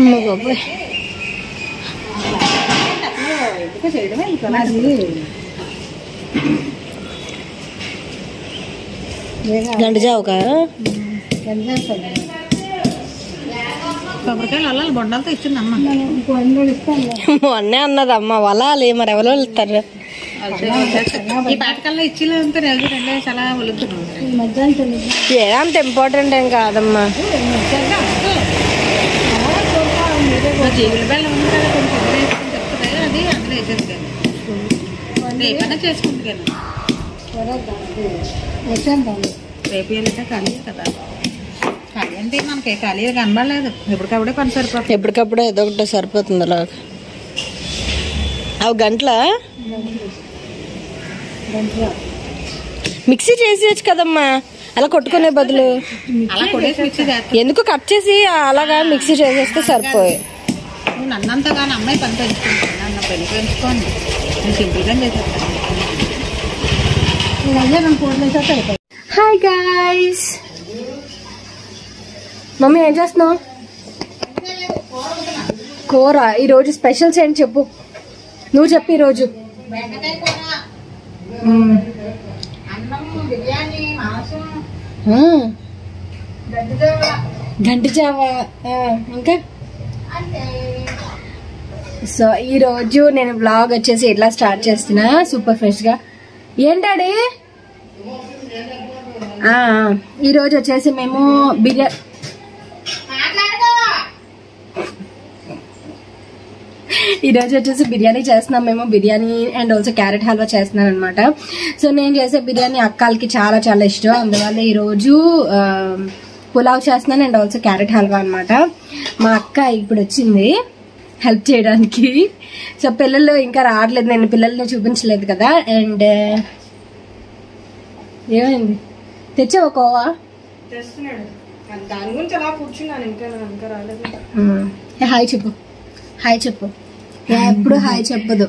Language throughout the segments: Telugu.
అమ్మ బాబాయ్ ఎందుకు చేయడమే ఇంకా గంట జావుకా కొబ్బరికాయలు అల్లాలి బొండాలతో ఇచ్చింది అమ్మ మొన్నే అన్నది అమ్మ వలాలి మరి ఎవరో వెళ్తారు ఈ పాటకల్లా ఇచ్చిలే అంతే రోజు రెండే చాలా ఒలుగుతున్నాం ఏదంత ఇంపార్టెంట్ ఏం కాదమ్మా జీవుల బెల్లం ఉంది కదా కొంచెం ఉప్పు వేసుకుని చెప్తుంది అది అందులో వేసేది కానీ రేపైనా చేసుకుంది కానీ రేపు వెళ్ళితే ఖాళీ కదా ఖాళీ అంటే మనకి ఖాళీ కనబడలేదు ఎప్పటికప్పుడే పని సరిపోతుంది ఎప్పటికప్పుడు ఏదో ఒకటి సరిపోతుంది అలా అవి గంటల మిక్సీ చేసేయచ్చు కదమ్మా అలా కొట్టుకునే బదులు అలా కొడేసి మిక్సీ చేస్తాను ఎందుకు కట్ చేసి అలాగా మిక్సీ చేసేస్తే సరిపోయి నువ్వు నన్నంతగానో అమ్మాయి పని పెంచుకుంటాను నన్ను పెళ్లి పెంచుకోండి నేను సింపుల్గా చేసేస్తాను హాయ్ గాయ్స్ మమ్మీ ఏం చేస్తున్నావు కూర ఈరోజు స్పెషల్స్ ఏంటి చెప్పు నువ్వు చెప్పు ఈరోజు బెండకాయ కూర మ్మ్. అన్నం బిర్యానీ మాంసం ఆ, గడ్డి దేవర గంటి చావా ఆ, ఇంకా అంటే సో ఈ రోజు నేను బ్లాగ్ వచ్చేసి ఎట్లా స్టార్ట్ చేస్తున్నా సూపర్ ఫ్రెష్ గా ఏంటాడి ఆ, ఈ రోజు వచ్చేసి మేము బిర్యానీ ఈ రోజు వచ్చేసి బిర్యానీ చేస్తున్నాం మేము biryani and also carrot halwa చేస్తున్నాను అనమాట సో నేను చేసే బిర్యానీ అక్కాలకి చాలా చాలా ఇష్టం అందువల్ల ఈ రోజు ఆ, పులావ్ చేస్తున్నాను అండ్ ఆల్సో క్యారెట్ హల్వా అన్నమాట మా అక్క ఇప్పుడు వచ్చింది హెల్ప్ చేయడానికి సో పిల్లలు ఇంకా రావట్లేదు నేను పిల్లల్ని చూపించలేదు కదా అండ్ ఏమైంది తెచ్చావా కోవా దాని గురించి అలా కూర్చున్నాను ఇంకా ఇంకా రాలేదు ఉమ్. ఏ, హాయ్ చెప్పు హాయ్ చెప్పు ఏ, ఎప్పుడు హాయ్ చెప్పదు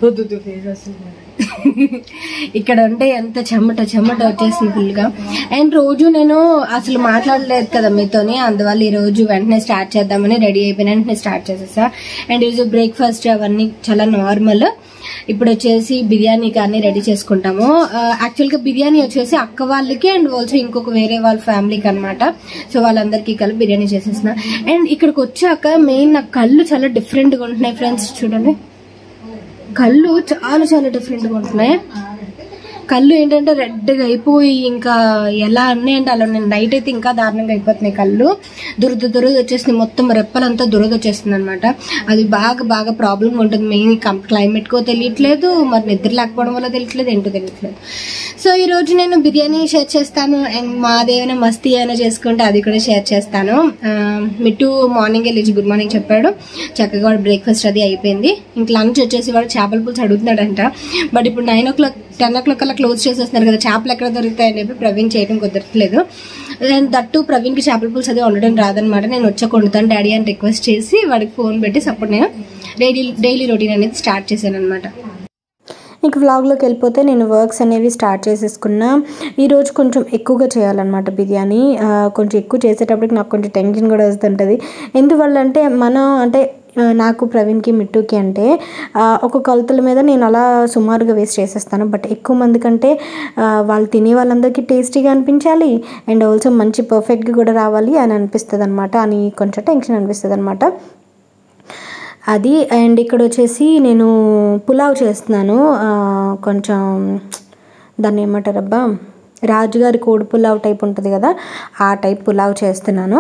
ఇక్కడ ఉంటే ఎంత చెమట చెమట వచ్చేసింది ఫుల్ గా అండ్ రోజు నేను అసలు మాట్లాడలేదు కదా మీతోని అందువల్ల ఈ రోజు వెంటనే స్టార్ట్ చేద్దామని రెడీ అయిపోయిన వెంటనే స్టార్ట్ చేసేసా అండ్ ఈరోజు బ్రేక్ఫాస్ట్ అవన్నీ చాలా నార్మల్ ఇప్పుడు వచ్చేసి బిర్యానీ కానీ రెడీ చేసుకుంటాము యాక్చువల్ గా బిర్యానీ వచ్చేసి అక్క వాళ్ళకి అండ్ ఆల్సో ఇంకొక వేరే వాళ్ళ ఫ్యామిలీకి అన్నమాట సో వాళ్ళందరికీ కలిపి బిర్యానీ చేసేసిన అండ్ ఇక్కడికి వచ్చాక మెయిన్ నా కళ్ళు చాలా డిఫరెంట్ గా ఉంటున్నాయి ఫ్రెండ్స్ చూడండి కళ్ళు చాలా చాలా డిఫరెంట్ గా ఉంటున్నాయి కళ్ళు ఏంటంటే రెడ్గా అయిపోయి ఇంకా ఎలా అన్నాయి అంటే అలా నేను నైట్ అయితే ఇంకా దారుణంగా అయిపోతున్నాయి కళ్ళు దురద దురద వచ్చేసింది మొత్తం రెప్పలంతా దురద వచ్చేస్తుంది అనమాట అది బాగా బాగా ప్రాబ్లం ఉంటుంది మెయిన్ క్లైమేట్ కో తెలియట్లేదు మరి నిద్ర లేకపోవడం వల్ల తెలియట్లేదు ఏంటో తెలియట్లేదు సో ఈ రోజు నేను బిర్యానీ షేర్ చేస్తాను అండ్ మాదేమైనా మస్తీ అయినా చేసుకుంటే అది కూడా షేర్ చేస్తాను ఆ, మిట్టు మార్నింగ్ లేచి గుడ్ మార్నింగ్ చెప్పాడు చక్కగా వాడు బ్రేక్ఫాస్ట్ అది అయిపోయింది ఇంక లంచ్ వచ్చేసి వాడు చేపల పులుసు అడుగుతున్నాడంట బట్ ఇప్పుడు nine o'clock ten o'clock అలా క్లోజ్ చేసేస్తున్నారు కదా చేపలు ఎక్కడ దొరుకుతాయని చెప్పి ప్రవీణ్ చేయడం కుదరట్లేదు అండ్ దట్టు ప్రవీణ్కి చేపల పులుసు అది వండడం రాదనమాట నేను వచ్చాక వండుతాను డాడీ అని రిక్వెస్ట్ చేసి వాడికి ఫోన్ పెట్టి అప్పుడు నేను డైలీ డైలీ రొటీన్ అనేది స్టార్ట్ చేశాను అనమాట ఇంక వ్లాగ్లోకి వెళ్ళిపోతే నేను వర్క్స్ అనేవి స్టార్ట్ చేసేసుకున్నా ఈరోజు కొంచెం ఎక్కువగా చేయాలన్నమాట బిర్యానీ ఆ, కొంచెం ఎక్కువ చేసేటప్పటికి నాకు కొంచెం టెన్షన్ కూడా వస్తుంటుంది ఎందువల్ల అంటే మనం అంటే ఆ, నాకు ప్రవీణ్కి మిట్టుకి అంటే ఆ, ఒక కొలతల మీద నేను అలా సుమారుగా వేస్ట్ చేసేస్తాను బట్ ఎక్కువ మంది కంటే ఆ, వాళ్ళు తినే వాళ్ళందరికీ టేస్టీగా అనిపించాలి అండ్ ఆల్సో మంచి పర్ఫెక్ట్గా కూడా రావాలి అని అనిపిస్తుంది అనమాట అని కొంచెం టెన్షన్ అనిపిస్తుంది అనమాట అది అండ్ ఇక్కడ వచ్చేసి నేను పులావ్ చేస్తున్నాను ఆ, కొంచెం దాన్ని ఏమంటారబ్బా రాజుగారి కోడి పులావ్ టైప్ ఉంటుంది కదా ఆ టైప్ పులావ్ చేస్తున్నాను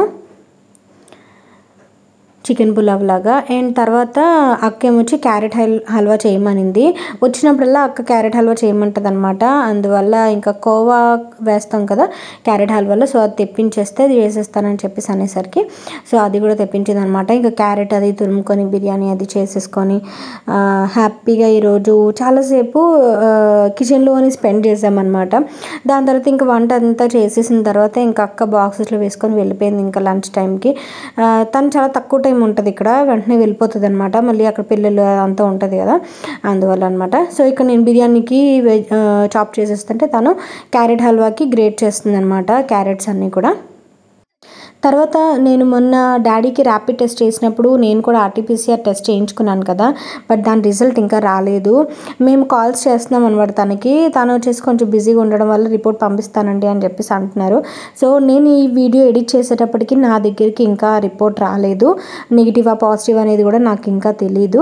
చికెన్ పులావ్ లాగా అండ్ తర్వాత అక్క ఏమొచ్చి క్యారెట్ హల్ హల్వా చేయమనింది వచ్చినప్పుడల్లా అక్క క్యారెట్ హల్వా చేయమంటుంది అనమాట అందువల్ల ఇంకా కోవా వేస్తాం కదా క్యారెట్ హల్వాలో సో అది తెప్పించేస్తే అది వేసేస్తానని చెప్పేసి అనేసరికి సో అది కూడా తెప్పించింది అనమాట ఇంకా క్యారెట్ అది తురుముకొని బిర్యానీ అది చేసేసుకొని ఆ, హ్యాపీగా ఈరోజు చాలాసేపు ఆ, కిచెన్లోని స్పెండ్ చేసామన్నమాట దాని తర్వాత ఇంకా వంట అంతా చేసేసిన తర్వాత ఇంకా అక్క బాక్సెస్లో వేసుకొని వెళ్ళిపోయింది ఇంకా లంచ్ టైంకి ఆ, తను చాలా తక్కువ టైం ఉంటుంది ఇక్కడ వెంటనే వెళ్ళిపోతుంది అనమాట మళ్ళీ అక్కడ పిల్లలు అంతా ఉంటుంది కదా అందువల్ల అనమాట సో ఇక్కడ నేను బిర్యానీకి వెజ్ చాప్ చేసేస్తుంటే తను క్యారెట్ హల్వాకి గ్రేట్ చేస్తుంది అనమాట క్యారెట్స్ అన్నీ కూడా తర్వాత నేను మొన్న డాడీకి ర్యాపిడ్ టెస్ట్ చేసినప్పుడు నేను కూడా ఆర్టీపీసీఆర్ టెస్ట్ చేయించుకున్నాను కదా బట్ దాని రిజల్ట్ ఇంకా రాలేదు మేము కాల్స్ చేస్తున్నాం అనమాట తనకి తను వచ్చేసి కొంచెం బిజీగా ఉండడం వల్ల రిపోర్ట్ పంపిస్తానండి అని చెప్పేసి అంటున్నారు సో నేను ఈ వీడియో ఎడిట్ చేసేటప్పటికి నా దగ్గరికి ఇంకా రిపోర్ట్ రాలేదు నెగిటివ్ ఆ పాజిటివ్ అనేది కూడా నాకు ఇంకా తెలీదు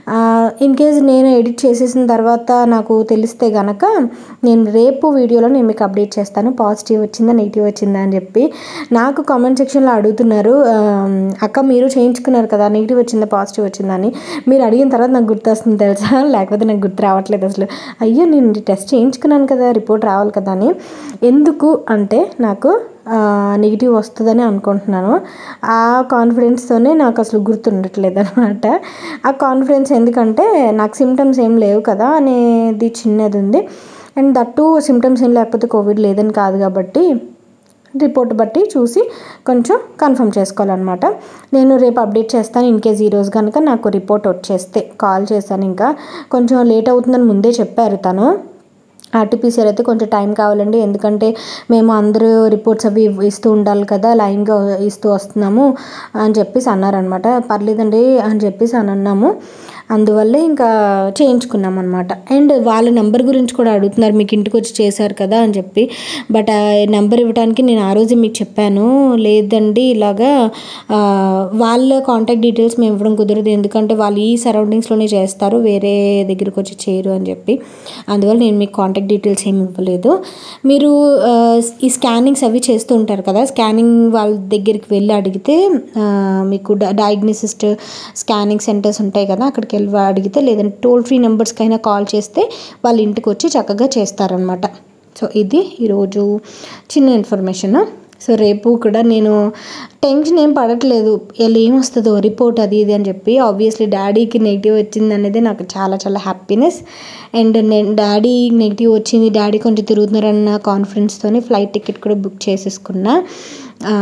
ఇన్ కేస్ నేను ఎడిట్ చేసేసిన తర్వాత నాకు తెలిస్తే గనక నేను రేపు వీడియోలో నేను మీకు అప్డేట్ చేస్తాను పాజిటివ్ వచ్చిందా నెగిటివ్ వచ్చిందా అని చెప్పి నాకు కామెంట్ సెక్షన్లో అడుగుతున్నారు ఆ, అక్క మీరు చేయించుకున్నారు కదా నెగిటివ్ వచ్చిందా పాజిటివ్ వచ్చిందా అని మీరు అడిగిన తర్వాత నాకు గుర్తు వస్తుంది తెలుసా లేకపోతే నాకు గుర్తు రావట్లేదు అసలు అయ్యో నేను టెస్ట్ చేయించుకున్నాను కదా రిపోర్ట్ రావాలి కదా అని ఎందుకు అంటే నాకు నెగిటివ్ వస్తుందని అనుకుంటున్నాను ఆ కాన్ఫిడెన్స్తోనే నాకు అసలు గుర్తుండట్లేదు అనమాట ఆ కాన్ఫిడెన్స్ ఎందుకంటే నాకు సిమ్టమ్స్ ఏం లేవు కదా అనేది చిన్నది ఉంది అండ్ దట్టు సిమ్టమ్స్ ఏం లేకపోతే కోవిడ్ లేదని కాదు కాబట్టి రిపోర్ట్ బట్టి చూసి కొంచెం కన్ఫర్మ్ చేసుకోవాలన్నమాట నేను రేపు అప్డేట్ చేస్తాను ఇన్ కేస్ ఈరోజు కనుక నాకు రిపోర్ట్ వచ్చేస్తే కాల్ చేశాను ఇంకా కొంచెం లేట్ అవుతుందని ముందే చెప్పారు తను ఆర్టీపీసీఆర్ అయితే కొంచెం టైం కావాలండి ఎందుకంటే మేము అందరూ రిపోర్ట్స్ అవి ఇస్తూ ఉండాలి కదా లైన్గా ఇస్తూ వస్తున్నాము అని చెప్పేసి అన్నారనమాట పర్లేదండి అని చెప్పేసి అని అన్నాము అందువల్లే ఇంకా చేయించుకున్నాం అనమాట అండ్ వాళ్ళ నెంబర్ గురించి కూడా అడుగుతున్నారు మీకు ఇంటికి వచ్చి చేశారు కదా అని చెప్పి బట్ ఆ నెంబర్ ఇవ్వడానికి నేను ఆ రోజు మీకు చెప్పాను లేదండి ఇలాగా ఆ, వాళ్ళ కాంటాక్ట్ డీటెయిల్స్ మేము ఇవ్వడం కుదరదు ఎందుకంటే వాళ్ళు ఈ సరౌండింగ్స్లోనే చేస్తారు వేరే దగ్గరికి వచ్చి చేయరు అని చెప్పి అందువల్ల నేను మీకు కాంటాక్ట్ డీటెయిల్స్ ఏమి ఇవ్వలేదు మీరు ఆ, ఈ స్కానింగ్స్ అవి చేస్తూ ఉంటారు కదా స్కానింగ్ వాళ్ళ దగ్గరికి వెళ్ళి అడిగితే ఆ, మీకు డయాగ్నోసిస్ట్ స్కానింగ్ సెంటర్స్ ఉంటాయి కదా అక్కడికి వెళ్ళి అడిగితే లేదంటే టోల్ ఫ్రీ నెంబర్స్కైనా కాల్ చేస్తే వాళ్ళ ఇంటికి వచ్చి చక్కగా చేస్తారనమాట సో ఇది ఈరోజు చిన్న ఇన్ఫర్మేషన్ సో రేపు కూడా నేను టెన్షన్ ఏం పడట్లేదు ఎలా ఏం వస్తుందో రిపోర్ట్ అది ఇది అని చెప్పి ఆబ్వియస్లీ డాడీకి నెగిటివ్ వచ్చింది అనేది నాకు చాలా చాలా హ్యాపీనెస్ అండ్ నేను డాడీ నెగిటివ్ వచ్చింది డాడీ కొంచెం తిరుగుతున్నారన్న కాన్ఫిడెన్స్తోని ఫ్లైట్ టికెట్ కూడా బుక్ చేసేసుకున్నా ఆ,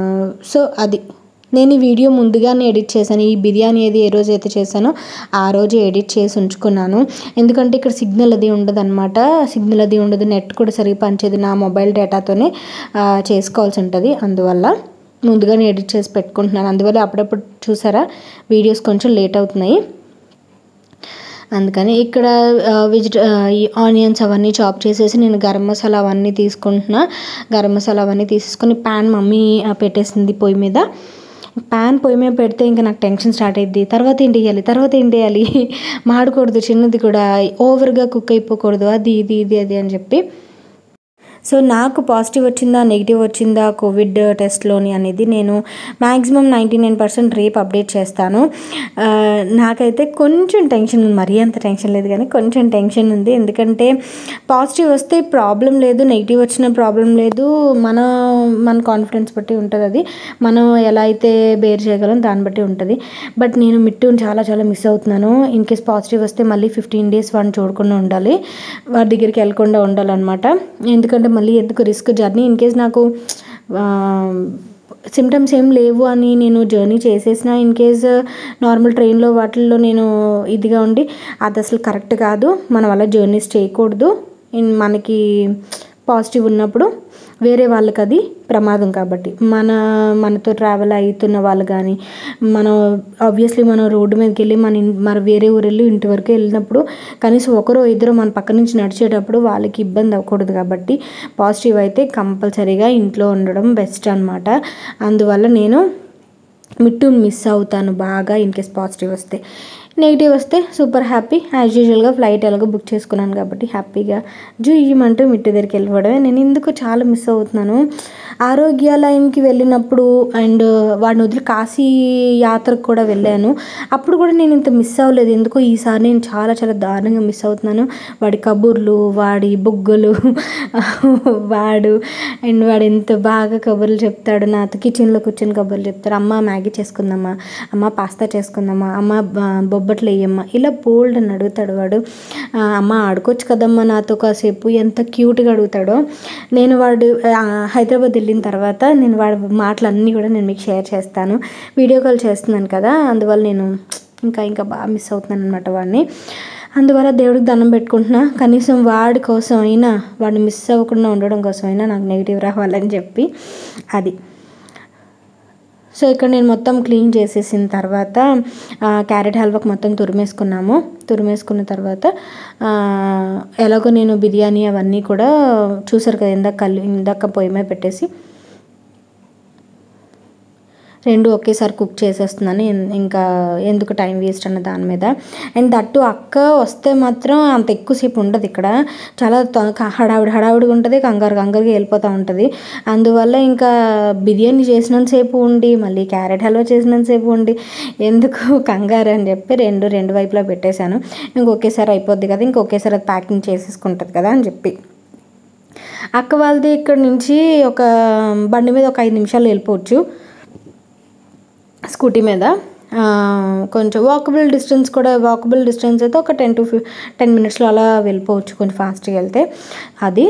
సో అది నేను ఈ వీడియో ముందుగానే ఎడిట్ చేశాను ఈ బిర్యానీ ఏది ఏ రోజు అయితే చేశానో ఆ రోజు ఎడిట్ చేసి ఉంచుకున్నాను ఎందుకంటే ఇక్కడ సిగ్నల్ అది ఉండదు అనమాట సిగ్నల్ అది ఉండదు నెట్ కూడా సరిగ్గా పనిచేది నా మొబైల్ డేటాతోనే ఆ, చేసుకోవాల్సి ఉంటుంది అందువల్ల ముందుగానే ఎడిట్ చేసి పెట్టుకుంటున్నాను అందువల్ల అప్పుడప్పుడు చూసారా వీడియోస్ కొంచెం లేట్ అవుతున్నాయి అందుకని ఇక్కడ వెజిట ఈ ఆనియన్స్ అవన్నీ చాప్ చేసేసి నేను గరం మసాలా అవన్నీ తీసుకుంటున్నా గరం మసాలా అవన్నీ తీసేసుకొని ప్యాన్ మమ్మీ ఆ, పెట్టేసింది పొయ్యి మీద ప్యాన్ పొయ్యి మీద పెడితే ఇంకా నాకు టెన్షన్ స్టార్ట్ అయ్యింది తర్వాత ఏంటి వేయాలి తర్వాత ఏంటి వేయాలి మాడకూడదు చిన్నది కూడా ఓవర్గా కుక్ అయిపోకూడదు అది ఇది ఇది అది అని చెప్పి సో నాకు పాజిటివ్ వచ్చిందా నెగిటివ్ వచ్చిందా కోవిడ్ టెస్ట్లోని అనేది నేను మ్యాక్సిమం నైంటీ నైన్ పర్సెంట్ రేపు అప్డేట్ చేస్తాను ఆ, నాకైతే కొంచెం టెన్షన్ ఉంది మరీ అంత టెన్షన్ లేదు కానీ కొంచెం టెన్షన్ ఉంది ఎందుకంటే పాజిటివ్ వస్తే ప్రాబ్లం లేదు నెగిటివ్ వచ్చిన ప్రాబ్లం లేదు మన మన కాన్ఫిడెన్స్ బట్టి ఉంటుంది అది మనం ఎలా అయితే బేర్ చేయగలం దాన్ని బట్టి ఉంటుంది బట్ నేను మిట్టుని చాలా చాలా మిస్ అవుతున్నాను ఇన్ కేస్ పాజిటివ్ వస్తే మళ్ళీ ఫిఫ్టీన్ డేస్ వాడిని చూడకుండా ఉండాలి వాడి దగ్గరికి వెళ్ళకుండా ఉండాలన్నమాట ఎందుకంటే మళ్ళీ ఎందుకు రిస్క్ జర్నీ ఇన్ కేస్ నాకు సిమ్టమ్స్ ఏం లేవు అని నేను జర్నీ చేసేసిన ఇన్ కేస్ నార్మల్ ట్రైన్లో వాటిల్లో నేను ఇదిగా ఉండి అది అసలు కరెక్ట్ కాదు మనం అలా జర్నీస్ చేయకూడదు ఇన్ మనకి పాజిటివ్ ఉన్నప్పుడు వేరే వాళ్ళకి అది ప్రమాదం కాబట్టి మన మనతో ట్రావెల్ అవుతున్న వాళ్ళు కానీ మనం ఆబ్వియస్లీ మనం రోడ్డు మీదకి వెళ్ళి మన ఇన్- మన వేరే ఊరు వెళ్ళి ఇంటి వరకు వెళ్ళినప్పుడు కనీసం ఒకరో ఇద్దరు మన పక్క నుంచి నడిచేటప్పుడు వాళ్ళకి ఇబ్బంది అవ్వకూడదు కాబట్టి పాజిటివ్ అయితే కంపల్సరీగా ఇంట్లో ఉండడం బెస్ట్ అనమాట అందువల్ల నేను మిట్టుని మిస్ అవుతాను బాగా ఇన్ కేస్ పాజిటివ్ వస్తే నెగిటివ్ వస్తే సూపర్ హ్యాపీ యాజ్ యూజువల్గా ఫ్లైట్ ఎలాగో బుక్ చేసుకున్నాను కాబట్టి హ్యాపీగా జూయమంటూ మిట్టు దగ్గరికి వెళ్ళిపోవడమే నేను ఎందుకు చాలా మిస్ అవుతున్నాను ఆరోగ్యాలయంకి వెళ్ళినప్పుడు అండ్ వాడిని వదిలి కాశీ యాత్రకు కూడా వెళ్ళాను అప్పుడు కూడా నేను ఇంత మిస్ అవ్వలేదు ఎందుకో ఈసారి నేను చాలా చాలా దారుణంగా మిస్ అవుతున్నాను వాడి కబుర్లు వాడి బుగ్గలు వాడు అండ్ వాడు ఎంత బాగా కబుర్లు చెప్తాడు నాతో కిచెన్లో కూర్చొని కబుర్లు చెప్తాడు అమ్మ మ్యాగీ చేసుకుందామా అమ్మ పాస్తా చేసుకుందామా అమ్మ బ- బొబ్బట్లు వేయమ్మా ఇలా బోల్డ్ అని అడుగుతాడు వాడు ఆ, అమ్మ ఆడుకోవచ్చు కదమ్మా నాతో కాసేపు ఎంత క్యూట్గా అడుగుతాడో నేను వాడు ఆ, హైదరాబాద్ వెళ్ళిన తర్వాత నేను వాడి మాటలన్నీ కూడా నేను మీకు షేర్ చేస్తాను వీడియో కాల్ చేస్తున్నాను కదా అందువల్ల నేను ఇంకా ఇంకా బాగా మిస్ అవుతున్నాను అనమాట వాడిని అందువల్ల దేవుడికి దండం పెట్టుకుంటున్నా కనీసం వాడి కోసం అయినా వాడిని మిస్ అవ్వకుండా ఉండడం కోసం అయినా నాకు నెగిటివ్ రావాలని చెప్పి అది సో ఇక్కడ నేను మొత్తం క్లీన్ చేసేసిన తర్వాత ఆ, క్యారెట్ హల్వాకి మొత్తం తురిమేసుకున్నాము తురిమేసుకున్న తర్వాత ఆ, ఎలాగో నేను బిర్యానీ అవన్నీ కూడా చూసారు కదా ఇందాక కళ్ళు ఇందాక పొయ్యి మీద పెట్టేసి రెండు ఒకేసారి కుక్ చేసేస్తున్నాను ఇన్- ఇంకా ఎందుకు టైం వేస్ట్ అన్న దాని మీద అండ్ దట్టు అక్క వస్తే మాత్రం అంత ఎక్కువసేపు ఉండదు ఇక్కడ చాలా త- క- హడావిడి హడావిడిగా ఉంటుంది కంగారు కంగారుగా వెళ్ళిపోతూ ఉంటుంది అందువల్ల ఇంకా బిర్యానీ చేసినంతసేపు ఉండి మళ్ళీ క్యారెట్ హల్వా చేసినంతసేపు ఉండి ఎందుకు కంగారు అని చెప్పి రెండు రెండు వైపులా పెట్టేశాను ఇంకొకేసారి అయిపోద్ది కదా ఇంకొకేసారి అది ప్యాకింగ్ చేసేసుకుంటుంది కదా అని చెప్పి అక్క వాళ్ళది ఇక్కడ నుంచి ఒక బండి మీద ఒక ఐదు నిమిషాలు వెళ్ళిపోవచ్చు స్కూటీ మీద ఆ, కొంచెం వాకబుల్ డిస్టెన్స్ కూడా వాకబుల్ డిస్టెన్స్ అయితే ఒక టెన్ టు ఫిఫ్ టెన్ మినిట్స్లో అలా వెళ్ళిపోవచ్చు కొంచెం ఫాస్ట్గా వెళ్తే అది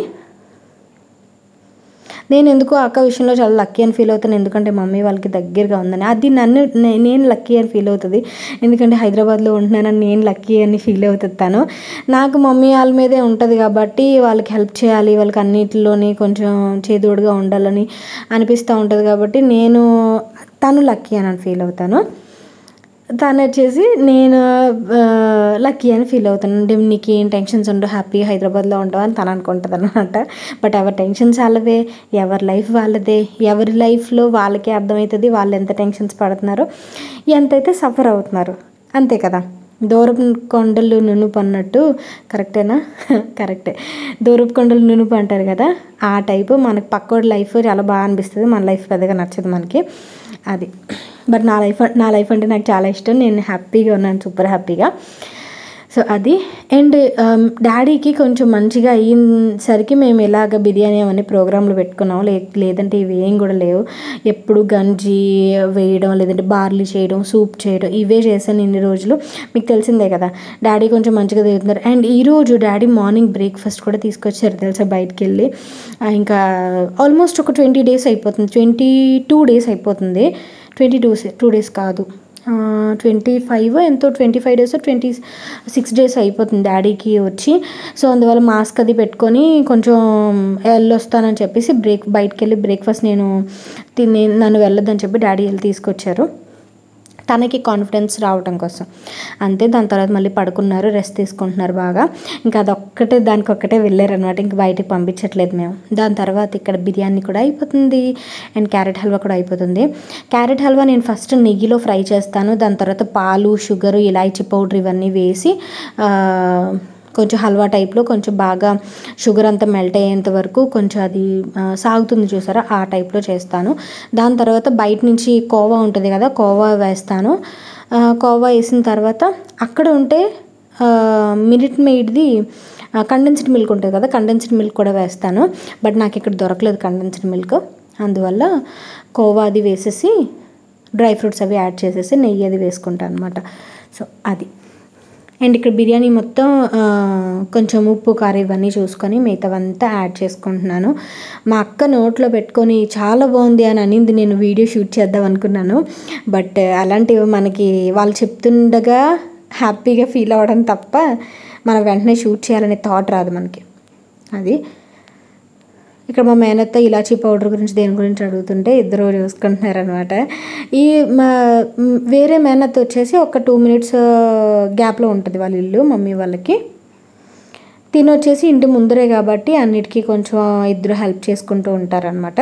నేను ఎందుకు అక్క విషయంలో చాలా లక్కీ అని ఫీల్ అవుతాను ఎందుకంటే మమ్మీ వాళ్ళకి దగ్గరగా ఉందని అది నన్ను నే- నేను లక్కీ అని ఫీల్ అవుతుంది ఎందుకంటే హైదరాబాద్లో ఉంటున్నానని నేను లక్కీ అని ఫీల్ అవుతుంది తను నాకు మమ్మీ వాళ్ళ మీదే ఉంటుంది కాబట్టి వాళ్ళకి హెల్ప్ చేయాలి వాళ్ళకి అన్నిటిలోని కొంచెం చేదోడుగా ఉండాలని అనిపిస్తూ ఉంటుంది కాబట్టి నేను తను లక్కీ అని ఫీల్ అవుతాను తను వచ్చేసి నేను లక్కీ అని ఫీల్ అవుతాను అంటే నీకు ఏం టెన్షన్స్ ఉండవు హ్యాపీగా హైదరాబాద్లో ఉండవు అని తను అనుకుంటుంది అనమాట బట్ ఎవరి టెన్షన్స్ వాళ్ళవే ఎవరి లైఫ్ వాళ్ళదే ఎవరి లైఫ్లో వాళ్ళకే అర్థమవుతుంది వాళ్ళు ఎంత టెన్షన్స్ పడుతున్నారో ఎంతైతే సఫర్ అవుతున్నారు అంతే కదా దూరపు కొండలు నునుపు అన్నట్టు కరెక్టేనా కరెక్టే దూరపు కొండలు నునుపు అంటారు కదా ఆ టైపు మనకు పక్కోడి లైఫ్ చాలా బాగా అనిపిస్తుంది మన లైఫ్ పెద్దగా నచ్చదు మనకి అది బట్ నా లైఫ్ నా లైఫ్ అంటే నాకు చాలా ఇష్టం నేను హ్యాపీగా ఉన్నాను సూపర్ హ్యాపీగా సో అది అండ్ డాడీకి కొంచెం మంచిగా అయ్యేసరికి మేము ఇలాగ బిర్యానీ అవన్నీ ప్రోగ్రాంలు పెట్టుకున్నాం లే లేదంటే ఇవి ఏం కూడా లేవు ఎప్పుడు గంజి వేయడం లేదంటే బార్లీ చేయడం సూప్ చేయడం ఇవే చేశాను ఇన్ని రోజులు మీకు తెలిసిందే కదా డాడీ కొంచెం మంచిగా తిరుగుతున్నారు అండ్ ఈరోజు డాడీ మార్నింగ్ బ్రేక్ఫాస్ట్ కూడా తీసుకొచ్చారు తెలుసా బయటికి వెళ్ళి ఆ, ఇంకా ఆల్మోస్ట్ ఒక ట్వంటీ డేస్ అయిపోతుంది ట్వంటీ టూ డేస్ అయిపోతుంది ట్వంటీ టూ టూ డేస్ కాదు ట్వంటీ ఫైవ్ ఎంతో twenty five days twenty six days అయిపోతుంది డాడీకి వచ్చి సో అందువల్ల మాస్క్ అది పెట్టుకొని కొంచెం వెళ్ళొస్తానని చెప్పేసి బ్రేక్ బయటికి వెళ్ళి బ్రేక్ఫాస్ట్ నేను తిని నన్ను వెళ్ళొద్దని చెప్పి డాడీ వెళ్ళి తీసుకొచ్చారు తనకి కాన్ఫిడెన్స్ రావటం కోసం అంతే దాని తర్వాత మళ్ళీ పడుకున్నారు రెస్ట్ తీసుకుంటున్నారు బాగా ఇంకా అదొక్కటే దానికి ఒక్కటే వెళ్ళారనమాట ఇంక బయటికి పంపించట్లేదు మేము దాని తర్వాత ఇక్కడ బిర్యానీ కూడా అయిపోతుంది అండ్ క్యారెట్ హల్వా కూడా అయిపోతుంది క్యారెట్ హల్వా నేను ఫస్ట్ నెయ్యిలో ఫ్రై చేస్తాను దాని తర్వాత పాలు షుగరు ఇలాచీ పౌడర్ ఇవన్నీ వేసి ఆ, కొంచెం హల్వా టైప్లో కొంచెం బాగా షుగర్ అంతా మెల్ట్ అయ్యేంత వరకు కొంచెం అది ఆ, సాగుతుంది చూసారా ఆ టైప్లో చేస్తాను దాని తర్వాత బయట నుంచి కోవా ఉంటుంది కదా కోవా వేస్తాను ఆ, కోవా వేసిన తర్వాత అక్కడ ఉంటే మినిట్ మెయిడ్ది కండెన్స్డ్ మిల్క్ ఉంటుంది కదా కండెన్స్డ్ మిల్క్ కూడా వేస్తాను బట్ నాకు ఇక్కడ దొరకలేదు కండెన్స్డ్ మిల్క్ అందువల్ల కోవా అది వేసేసి డ్రై ఫ్రూట్స్ అవి యాడ్ చేసేసి నెయ్యి అది వేసుకుంటాను అనమాట సో అది అండ్ ఇక్కడ బిర్యానీ మొత్తం ఆ, కొంచెం ఉప్పు కారం ఇవన్నీ చూసుకొని మిగతావంతా యాడ్ చేసుకుంటున్నాను మా అక్క నోట్లో పెట్టుకొని చాలా బాగుంది అని అనింది నేను వీడియో షూట్ చేద్దాం అనుకున్నాను బట్ అలాంటివి మనకి వాళ్ళు చెప్తుండగా హ్యాపీగా ఫీల్ అవ్వడం తప్ప మనం వెంటనే షూట్ చేయాలనే థాట్ రాదు మనకి అది ఇక్కడ మా మేనత్త ఇలాచీ పౌడర్ గురించి దేని గురించి అడుగుతుంటే ఇద్దరు చూసుకుంటున్నారనమాట ఈ మా మ్, వేరే మేనత్త వచ్చేసి ఒక టూ మినిట్స్ గ్యాప్లో ఉంటుంది వాళ్ళ ఇల్లు మమ్మీ వాళ్ళకి తిని వచ్చేసి ఇంటి ముందరే కాబట్టి అన్నిటికీ కొంచెం ఇద్దరు హెల్ప్ చేసుకుంటూ ఉంటారనమాట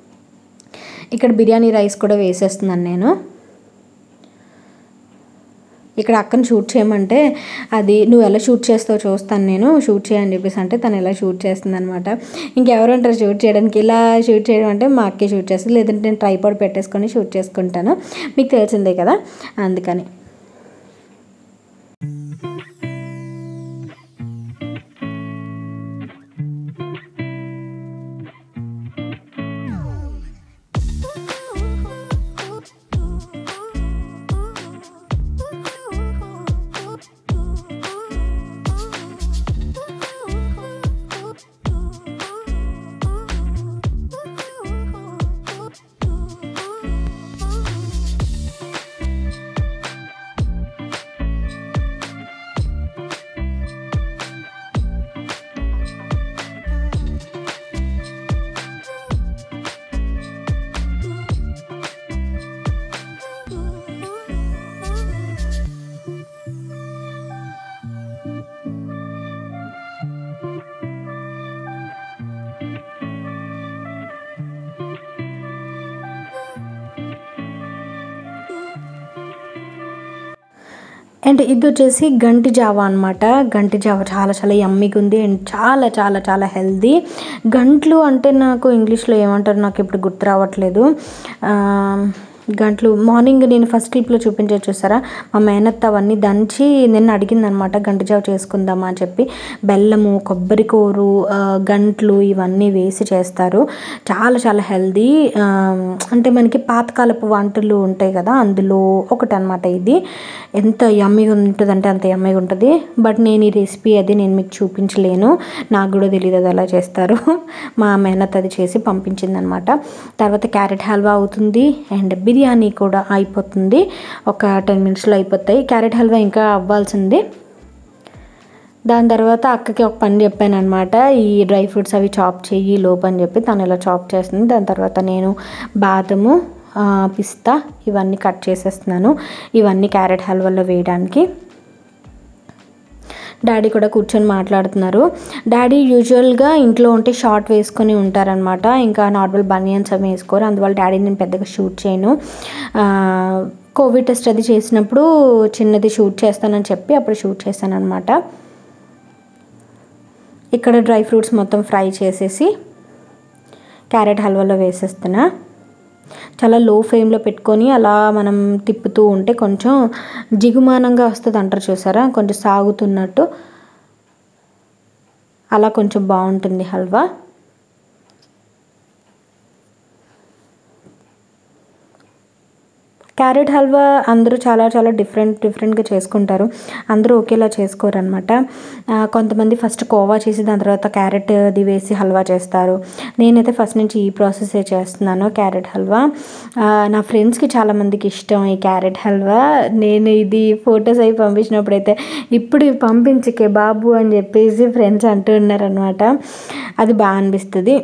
ఇక్కడ బిర్యానీ రైస్ కూడా వేసేస్తున్నాను నేను ఇక్కడ అక్కను షూట్ చేయమంటే అది నువ్వు ఎలా షూట్ చేస్తావు చూస్తాను నేను షూట్ చేయని చెప్పేసి అంటే తను ఎలా షూట్ చేస్తుంది అనమాట ఇంకెవరంటారు షూట్ చేయడానికి ఇలా షూట్ చేయడం అంటే మా అక్కే షూట్ చేస్తుంది లేదంటే నేను ట్రైపాడ్ పెట్టేసుకొని షూట్ చేసుకుంటాను మీకు తెలిసిందే కదా అందుకని అండ్ ఇది వచ్చేసి గంటి జావా అనమాట గంటి జావా చాలా చాలా యమ్మీగా ఉంది అండ్ చాలా చాలా చాలా హెల్దీ గంట్లు అంటే నాకు ఇంగ్లీష్లో ఏమంటారు నాకు ఇప్పుడు గుర్తు రావట్లేదు ఆ, గంటలు మార్నింగ్ నేను ఫస్ట్ క్లిప్లో చూపించే చూసారా మా మేనత్త అవన్నీ దంచి నిన్న అడిగిందనమాట గంట జావ చేసుకుందామా అని చెప్పి బెల్లము కొబ్బరి కూరు ఆ, గంట్లు ఇవన్నీ వేసి చేస్తారు చాలా చాలా హెల్దీ అంటే మనకి పాతకాలపు వంటలు ఉంటాయి కదా అందులో ఒకటి అనమాట ఇది ఎంత యమ్మీగా ఉంటుందంటే అంత యమ్మీగా ఉంటుంది బట్ నేను ఈ రెసిపీ అది నేను మీకు చూపించలేను నాకు కూడా తెలియదు అది ఎలా చేస్తారు మా మేనత్ అది చేసి పంపించింది అనమాట తర్వాత క్యారెట్ హల్వా అవుతుంది అండ్ బిర్యానీ కూడా అయిపోతుంది ఒక టెన్ మినిట్స్లో అయిపోతాయి క్యారెట్ హల్వా ఇంకా అవ్వాల్సింది దాని తర్వాత అక్కకి ఒక పని చెప్పాను అనమాట ఈ డ్రై ఫ్రూట్స్ అవి చాప్ చెయ్యి లోపు అని చెప్పి తను ఇలా చాప్ చేస్తుంది దాని తర్వాత నేను బాదము ఆ, పిస్తా ఇవన్నీ కట్ చేసేస్తున్నాను ఇవన్నీ క్యారెట్ హల్వాలో వేయడానికి డాడీ కూడా కూర్చొని మాట్లాడుతున్నారు డాడీ యూజువల్గా ఇంట్లో ఉంటే షార్ట్ వేసుకొని ఉంటారనమాట ఇంకా నార్మల్ బనియన్స్ అవి వేసుకోరు అందువల్ల డాడీ నేను పెద్దగా షూట్ చేయను ఆ, కోవిడ్ టెస్ట్ అది చేసినప్పుడు చిన్నది షూట్ చేస్తానని చెప్పి అప్పుడు షూట్ చేశాను అనమాట ఇక్కడ డ్రై ఫ్రూట్స్ మొత్తం ఫ్రై చేసేసి క్యారెట్ హల్వాలో వేసేస్తున్నా చాలా లో ఫ్లేమ్లో పెట్టుకొని అలా మనం తిప్పుతూ ఉంటే కొంచెం జిగుమానంగా వస్తుంది అంటారు చూసారా కొంచెం సాగుతున్నట్టు అలా కొంచెం బాగుంటుంది హల్వా క్యారెట్ హల్వా అందరూ చాలా చాలా డిఫరెంట్ డిఫరెంట్గా చేసుకుంటారు అందరూ ఒకేలా చేసుకోరు అనమాట కొంతమంది ఫస్ట్ కోవా చేసి దాని తర్వాత క్యారెట్ అది వేసి హల్వా చేస్తారు నేనైతే ఫస్ట్ నుంచి ఈ ప్రాసెసే చేస్తున్నాను క్యారెట్ హల్వా ఆ, నా ఫ్రెండ్స్కి చాలామందికి ఇష్టం ఈ క్యారెట్ హల్వా నేను ఇది ఫొటోస్ అవి పంపించినప్పుడు అయితే ఇప్పుడు ఇవి పంపించకే బాబు అని చెప్పేసి ఫ్రెండ్స్ అంటూ ఉన్నారనమాట అది బాగా అనిపిస్తుంది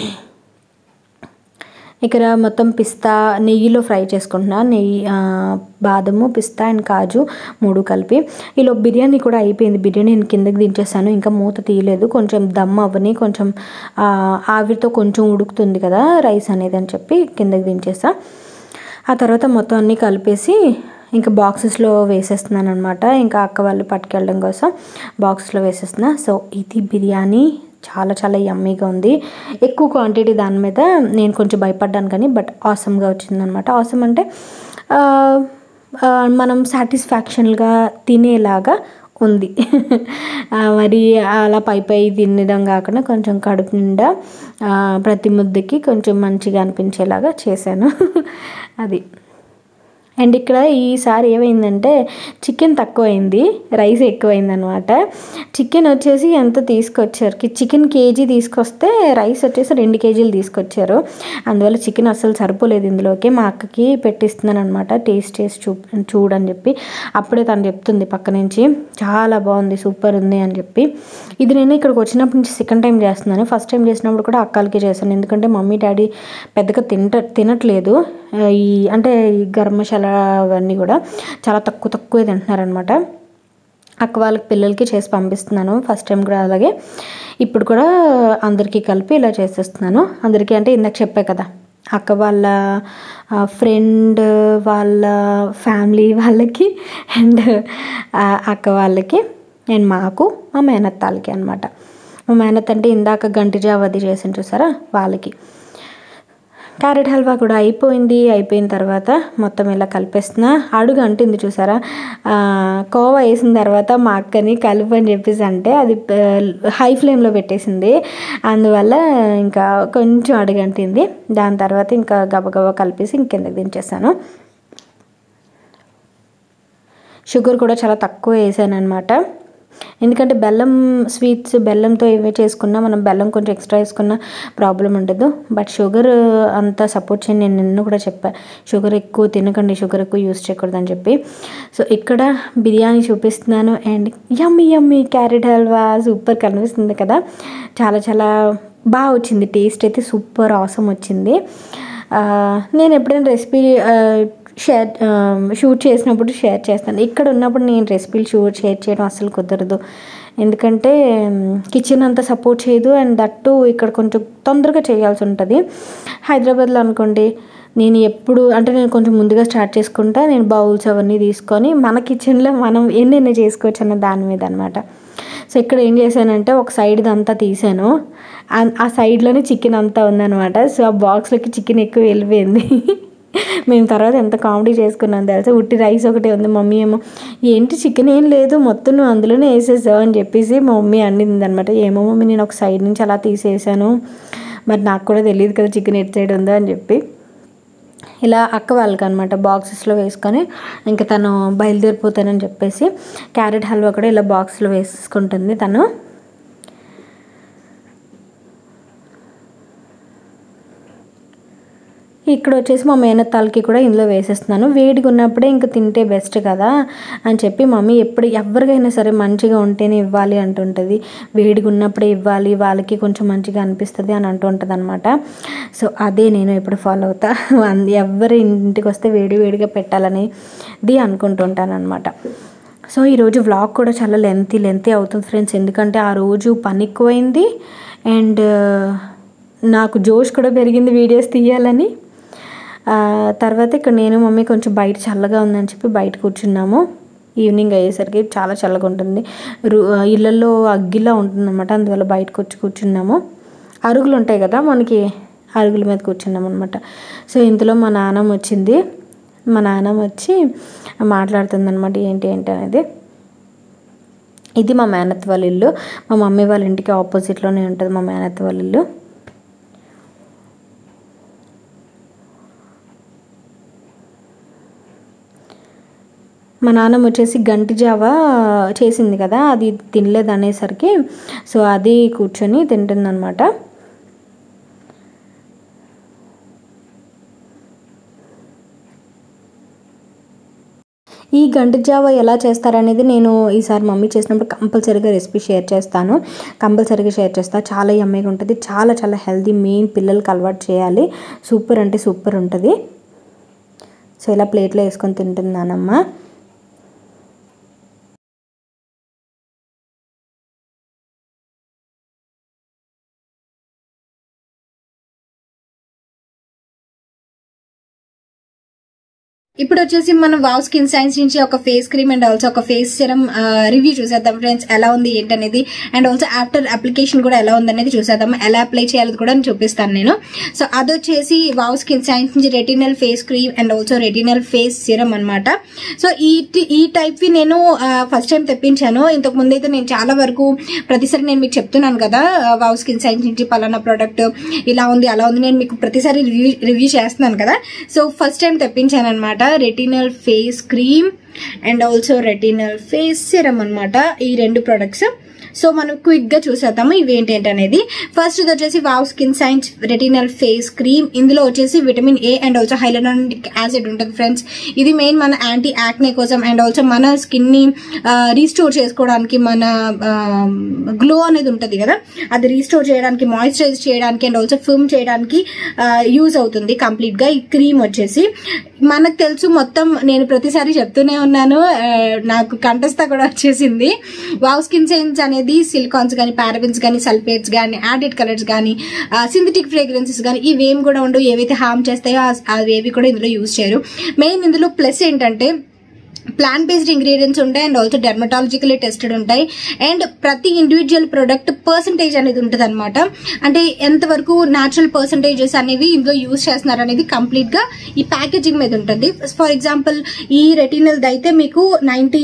ఇక్కడ మొత్తం పిస్తా నెయ్యిలో ఫ్రై చేసుకుంటున్నా నెయ్యి ఆ, బాదము పిస్తా అండ్ కాజు మూడు కలిపి ఇలా బిర్యానీ కూడా అయిపోయింది బిర్యానీ నేను కిందకి దించేసాను ఇంకా మూత తీయలేదు కొంచెం దమ్ అవ్వని కొంచెం ఆ, ఆవిరితో కొంచెం ఉడుకుతుంది కదా రైస్ అనేది అని చెప్పి కిందకి దించేసా ఆ తర్వాత మొత్తం అన్నీ కలిపేసి ఇంకా బాక్సెస్లో వేసేస్తున్నాను అనమాట ఇంకా అక్క వాళ్ళు పట్టుకెళ్ళడం కోసం బాక్స్లో వేసేస్తున్నా సో ఇది బిర్యానీ చాలా చాలా యమ్మీగా ఉంది ఎక్కువ క్వాంటిటీ దాని మీద నేను కొంచెం భయపడ్డాను కానీ బట్ ఆసమ్గా వచ్చిందనమాట ఆసమ్ అంటే ఆ, ఆ, మనం సాటిస్ఫాక్షన్గా తినేలాగా ఉంది ఆ, మరి అలా పై పై తినడం కాకుండా కొంచెం కడుపు నిండా ఆ, ప్రతి ముద్దకి కొంచెం మంచిగా అనిపించేలాగా చేశాను అది అండ్ ఇక్కడ ఈసారి ఏమైందంటే చికెన్ తక్కువైంది రైస్ ఎక్కువైంది అనమాట చికెన్ వచ్చేసి ఎంత తీసుకొచ్చారు కి- చికెన్ కేజీ తీసుకొస్తే రైస్ వచ్చేసి రెండు కేజీలు తీసుకొచ్చారు అందువల్ల చికెన్ అస్సలు సరిపోలేదు ఇందులోకి మా అక్కకి పెట్టిస్తున్నాను అనమాట టేస్ట్ చేసి చూ చూడని చెప్పి అప్పుడే తను చెప్తుంది పక్క నుంచి చాలా బాగుంది సూపర్ ఉంది అని చెప్పి ఇది నేను ఇక్కడికి వచ్చినప్పటి నుంచి సెకండ్ టైం చేస్తున్నాను ఫస్ట్ టైం చేసినప్పుడు కూడా అక్కలకి చేశాను ఎందుకంటే మమ్మీ డాడీ పెద్దగా తింట తినట్లేదు ఆ, ఈ అంటే ఈ గరం మసాలా అవన్నీ కూడా చాలా తక్కువ తక్కువే తింటున్నారనమాట అక్క వాళ్ళకి పిల్లలకి చేసి పంపిస్తున్నాను ఫస్ట్ టైం కూడా అలాగే ఇప్పుడు కూడా అందరికీ కలిపి ఇలా చేసేస్తున్నాను అందరికీ అంటే ఇందాక చెప్పే కదా అక్క వాళ్ళ ఫ్రెండ్ వాళ్ళ ఫ్యామిలీ వాళ్ళకి అండ్ అక్క వాళ్ళకి అండ్ మాకు మా మేనత్తాలకి అనమాట మా మేనత్ అంటే ఇందాక గంటి జావది చేసిన చూసారా వాళ్ళకి క్యారెట్ హల్వా కూడా అయిపోయింది అయిపోయిన తర్వాత మొత్తం ఇలా కలిపేస్తున్నా అడుగు అంటుంది చూసారా ఆ, కోవా వేసిన తర్వాత మా అక్కని కలుపు అని చెప్పేసి అంటే అది హై ఫ్లేమ్లో పెట్టేసింది అందువల్ల ఇంకా కొంచెం అడుగు అంటింది దాని తర్వాత ఇంకా గబగబా కలిపేసి ఇంకెందుకు దించేసాను షుగర్ కూడా చాలా తక్కువ వేసాను అనమాట ఎందుకంటే బెల్లం స్వీట్స్ బెల్లంతో ఏవే చేసుకున్నా మనం బెల్లం కొంచెం ఎక్స్ట్రా వేసుకున్నా ప్రాబ్లం ఉండదు బట్ షుగర్ అంత సపోర్ట్ చేయని నేను నిన్న కూడా చెప్పా షుగర్ ఎక్కువ తినకండి షుగర్ ఎక్కువ యూస్ చేయకూడదు అని చెప్పి సో ఇక్కడ బిర్యానీ చూపిస్తున్నాను and yummy yummy carrot halwa super కనిపిస్తుంది కదా చాలా చాలా బాగా వచ్చింది టేస్ట్ అయితే సూపర్ ఆసమ్ వచ్చింది ఆ, నేను ఎప్పుడైనా రెసిపీ షేర్ షూట్ చేసినప్పుడు షేర్ చేస్తాను ఇక్కడ ఉన్నప్పుడు నేను రెసిపీలు షూట్ షేర్ చేయడం అసలు కుదరదు ఎందుకంటే కిచెన్ అంతా సపోర్ట్ చేయదు అండ్ దట్టు ఇక్కడ కొంచెం తొందరగా చేయాల్సి ఉంటుంది హైదరాబాద్లో అనుకోండి నేను ఎప్పుడు అంటే నేను కొంచెం ముందుగా స్టార్ట్ చేసుకుంటా నేను బౌల్స్ అవన్నీ తీసుకొని మన కిచెన్లో మనం ఎన్నెన్ని చేసుకోవచ్చు అన్న దాని మీద అనమాట సో ఇక్కడ ఏం చేశానంటే ఒక సైడ్ అంతా తీసాను ఆ- ఆ సైడ్లోనే చికెన్ అంతా ఉందన్నమాట సో ఆ బాక్స్లోకి చికెన్ ఎక్కువ వెళ్ళిపోయింది మేము తర్వాత ఎంత కామెడీ చేసుకున్నాం తెలుసా ఉట్టి రైస్ ఒకటే ఉంది మమ్మీ ఏమో ఏంటి చికెన్ ఏం లేదు మొత్తం నువ్వు అందులోనే వేసేసావు అని చెప్పేసి మా మమ్మీ అండింది అనమాట ఏమో మమ్మీ నేను ఒక సైడ్ నుంచి అలా తీసేసాను మరి నాకు కూడా తెలియదు కదా చికెన్ ఎటు సైడ్ ఉందో అని చెప్పి ఇలా అక్క వాళ్ళకి అనమాట బాక్సెస్లో వేసుకొని ఇంకా తను బయలుదేరిపోతానని చెప్పేసి క్యారెట్ హల్వా కూడా ఇలా బాక్స్లో వేసుకుంటుంది తను ఇక్కడ వచ్చేసి మా మేనత్తాలకి కూడా ఇందులో వేసేస్తున్నాను వేడిగా ఉన్నప్పుడే ఇంకా తింటే బెస్ట్ కదా అని చెప్పి మమ్మీ ఎప్పుడు ఎవరికైనా సరే మంచిగా ఉంటేనే ఇవ్వాలి అంటుంటుంది వేడిగా ఉన్నప్పుడే ఇవ్వాలి వాళ్ళకి కొంచెం మంచిగా అనిపిస్తుంది అని అంటుంటుంది అనమాట సో అదే నేను ఎప్పుడు ఫాలో అవుతా అంద- ఎవరి ఇంటికి వస్తే వేడి వేడిగా పెట్టాలని ది అనుకుంటుంటాను అనమాట సో ఈరోజు వ్లాగ్ కూడా చాలా లెంతీ లెంతీ అవుతుంది ఫ్రెండ్స్ ఎందుకంటే ఆ రోజు పని ఎక్కువైంది అండ్ నాకు జోష్ కూడా పెరిగింది వీడియోస్ తీయాలని ఆ, తర్వాత ఇక్కడ నేను మమ్మీ కొంచెం బయట చల్లగా ఉందని చెప్పి బయట కూర్చున్నాము ఈవినింగ్ అయ్యేసరికి చాలా చల్లగా ఉంటుంది రు ఇళ్ళల్లో అగ్గిలా ఉంటుంది అనమాట అందువల్ల బయటకు వచ్చి కూర్చున్నాము అరుగులు ఉంటాయి కదా మనకి అరుగుల మీద కూర్చున్నాం అనమాట సో ఇందులో మా నాన్నమ్మ వచ్చింది మా నాన్నమ్మ వచ్చి మాట్లాడుతుంది అనమాట ఏంటి ఏంటి అనేది ఇది మా మేనత్ వాళ్ళ ఇల్లు మా మమ్మీ వాళ్ళ ఇంటికి ఆపోజిట్లోనే ఉంటుంది మా మేనత్ వాళ్ళ ఇల్లు మా నాన్నమ్మ వచ్చేసి గంటి జావా చేసింది కదా అది తినలేదు అనేసరికి సో అది కూర్చొని తింటుందన్నమాట ఈ గంటి జావా ఎలా చేస్తారనేది నేను ఈసారి మమ్మీ చేసినప్పుడు కంపల్సరీగా రెసిపీ షేర్ చేస్తాను కంపల్సరీగా షేర్ చేస్తాను చాలా యమ్మీగా ఉంటుంది చాలా చాలా హెల్తీ మెయిన్ పిల్లలకి అలవాటు చేయాలి సూపర్ అంటే సూపర్ ఉంటుంది సో ఇలా ప్లేట్లో వేసుకొని తింటుంది నానమ్మ ఇప్పుడు వచ్చేసి మనం వావ్ స్కిన్ సైన్స్ నుంచి ఒక ఫేస్ క్రీమ్ అండ్ ఆల్సో ఒక ఫేస్ సిరం రివ్యూ చూసేద్దాం ఫ్రెండ్స్ ఎలా ఉంది ఏంటనేది అండ్ ఆల్సో ఆఫ్టర్ అప్లికేషన్ కూడా ఎలా ఉంది అనేది చూసేద్దాం ఎలా అప్లై చేయాలి కూడా చూపిస్తాను నేను సో అదొచ్చేసి వావ్ స్కిన్ సైన్స్ నుంచి retinal face cream and also retinal face serum అన్నమాట సో ఈ ఈ టైప్ వి నేను ఫస్ట్ టైం తెప్పించాను ఇంతకు ముందు అయితే నేను చాలా వరకు ప్రతిసారి నేను మీకు చెప్తున్నాను కదా వావ్ స్కిన్ సైన్స్ నుంచి పలానా ప్రోడక్ట్ ఇలా ఉంది అలా ఉంది నేను మీకు ప్రతిసారి రివ్యూ రివ్యూ చేస్తున్నాను కదా సో ఫస్ట్ టైం తెప్పించాను అనమాట retinal face cream and also retinal face serum అన్నమాట ఈ రెండు ప్రొడక్ట్స్ సో మనం క్విక్ గా చూసేద్దాము ఇవి ఏంటి అనేది ఫస్ట్ ఇది వచ్చేసి wow skin science retinal face cream ఇందులో వచ్చేసి vitamin A and also hyaluronic acid ఉంటుంది ఫ్రెండ్స్ ఇది మెయిన్ మన యాంటీ యాక్నే కోసం అండ్ ఆల్సో మన స్కిన్ ని రీస్టోర్ చేసుకోవడానికి మన గ్లో అనేది ఉంటుంది కదా అది రీస్టోర్ చేయడానికి మాయిశ్చరైజ్ చేయడానికి అండ్ ఆల్సో ఫిల్మ్ చేయడానికి యూజ్ అవుతుంది కంప్లీట్ గా ఈ క్రీమ్ వచ్చేసి మనకు తెలుసు మొత్తం నేను ప్రతిసారి చెప్తూనే ఉన్నాను ఆ, నాకు కంఠస్థ కూడా వచ్చేసింది వావ్ స్కిన్ సైన్స్ అనేది సిలికాన్స్ కానీ పారాబిన్స్ కానీ సల్ఫేట్స్ కానీ యాడెడ్ కలర్స్ కానీ సింథటిక్ ఫ్రేగ్రెన్సెస్ కానీ ఇవేం కూడా ఉండవు ఏవైతే హార్మ్ చేస్తాయో ఆ- అవేవి కూడా ఇందులో యూజ్ చేయరు మెయిన్ ఇందులో ప్లస్ ఏంటంటే ప్లాంట్ బేస్డ్ ఇంగ్రీడియంట్స్ ఉంటాయి అండ్ ఆల్సో డెర్మటాలజికలీ టెస్టెడ్ ఉంటాయి అండ్ ప్రతి ఇండివిజువల్ ప్రొడక్ట్ పర్సంటేజ్ అనేది ఉంటుంది అనమాట అంటే ఎంతవరకు న్యాచురల్ పర్సంటేజెస్ అనేవి ఇందులో యూజ్ చేస్తున్నారు అనేది కంప్లీట్ గా ఈ ప్యాకేజింగ్ మీద ఉంటుంది ఫర్ ఎగ్జాంపుల్ ఈ రెటినల్ అయితే మీకు ninety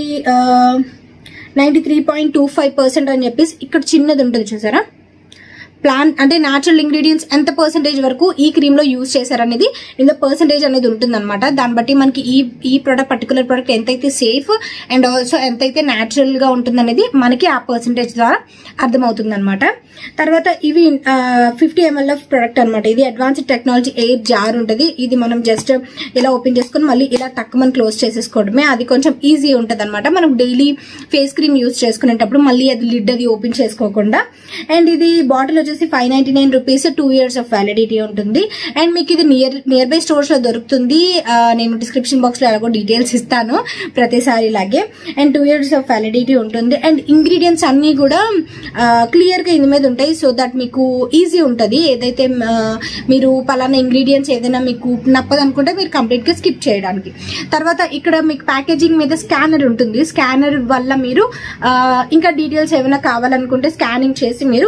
ninety three point two five percent అని చెప్పేసి ఇక్కడ చిన్నది ఉంటుంది చూసారా ప్లాన్ అంటే న్యాచురల్ ఇంగ్రీడియంట్స్ ఎంత పర్సెంటేజ్ వరకు ఈ క్రీమ్ లో యూజ్ చేశారనేది ఇందులో పర్సెంటేజ్ అనేది ఉంటుందన్నమాట దాన్ని బట్టి మనకి ఈ ఈ ప్రొడక్ట్ పర్టికులర్ ప్రొడక్ట్ ఎంతైతే సేఫ్ అండ్ ఆల్సో ఎంతైతే న్యాచురల్ గా ఉంటుందనేది మనకి ఆ పర్సెంటేజ్ ద్వారా అర్థమవుతుంది అనమాట తర్వాత ఇవి ఫిఫ్టీ ఎంఎల్ ఆఫ్ ప్రొడక్ట్ అనమాట ఇది అడ్వాన్స్డ్ టెక్నాలజీ ఎయిర్ జార్ ఉంటుంది ఇది మనం జస్ట్ ఇలా ఓపెన్ చేసుకుని మళ్ళీ ఇలా టక్కుమని క్లోజ్ చేసేసుకోవడమే అది కొంచెం ఈజీ ఉంటుంది అనమాట మనం డైలీ ఫేస్ క్రీమ్ యూజ్ చేసుకునేటప్పుడు మళ్ళీ అది లిడ్ అది ఓపెన్ చేసుకోకుండా అండ్ ఇది బాటిల్ వచ్చేసి వచ్చేసి five ninety nine rupees two years of validity ఉంటుంది అండ్ మీకు ఇది నియర్ నియర్ బై స్టోర్స్ లో దొరుకుతుంది ఆ, నేను డిస్క్రిప్షన్ బాక్స్ లో ఎలాగో డీటెయిల్స్ ఇస్తాను ప్రతిసారి లాగే and two years of validity ఉంటుంది అండ్ ఇంగ్రీడియంట్స్ అన్ని కూడా క్లియర్ గా ఇందు మీద ఉంటాయి సో దట్ మీకు ఈజీ ఉంటుంది ఏదైతే ఆ, మీరు పలానా ఇంగ్రీడియంట్స్ ఏదైనా మీకు నప్పదు అనుకుంటే మీరు కంప్లీట్ గా స్కిప్ చేయడానికి తర్వాత ఇక్కడ మీకు ప్యాకేజింగ్ మీద స్కానర్ ఉంటుంది స్కానర్ వల్ల మీరు ఆ, ఇంకా డీటెయిల్స్ ఏమైనా కావాలనుకుంటే స్కానింగ్ చేసి మీరు